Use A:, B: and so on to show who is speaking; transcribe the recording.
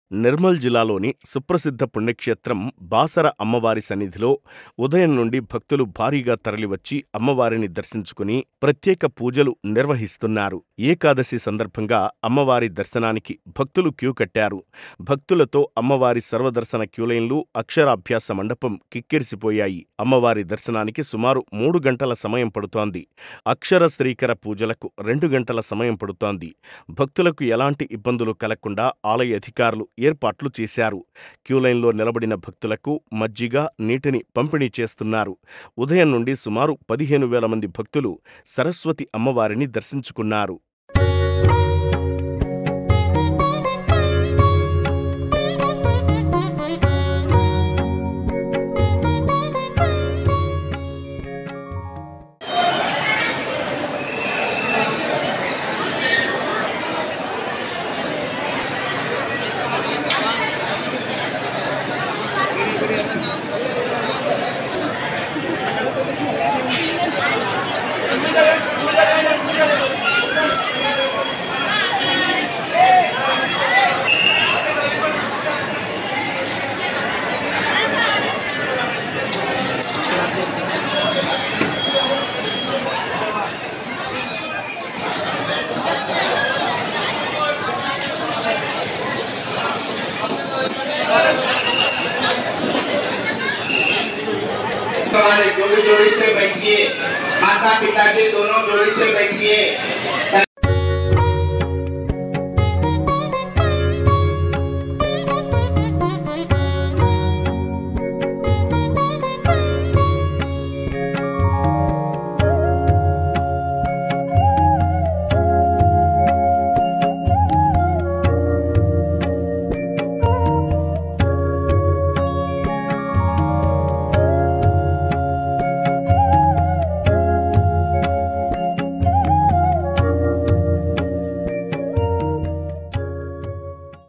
A: నిర్మల్ జిల్లాలోని సుప్రసిద్ధ పుణ్యక్షేత్రం బాసర అమ్మవారి సన్నిధిలో ఉదయం నుండి భక్తులు భారీగా తరలివచ్చి అమ్మవారిని దర్శించుకుని ప్రత్యేక పూజలు నిర్వహిస్తున్నారు ఏకాదశి సందర్భంగా అమ్మవారి దర్శనానికి భక్తులు క్యూ కట్టారు భక్తులతో అమ్మవారి సర్వదర్శన క్యూలైన్లు అక్షరాభ్యాస మండపం కిక్కిరిసిపోయాయి అమ్మవారి దర్శనానికి సుమారు మూడు గంటల సమయం పడుతోంది అక్షర శ్రీకర పూజలకు రెండు గంటల సమయం పడుతోంది భక్తులకు ఎలాంటి ఇబ్బందులు కలగకుండా ఆలయ అధికారులు ఏర్పాట్లు చేశారు క్యూలైన్లో నిలబడిన భక్తులకు మజ్జిగ నీటిని పంపిణీ చేస్తున్నారు ఉదయం నుండి సుమారు పదిహేను వేల మంది భక్తులు సరస్వతి అమ్మవారిని దర్శించుకున్నారు
B: हमारे जोड़ी जोड़ी से बैठिए माता पिता के दोनों जोड़ी से बैठिए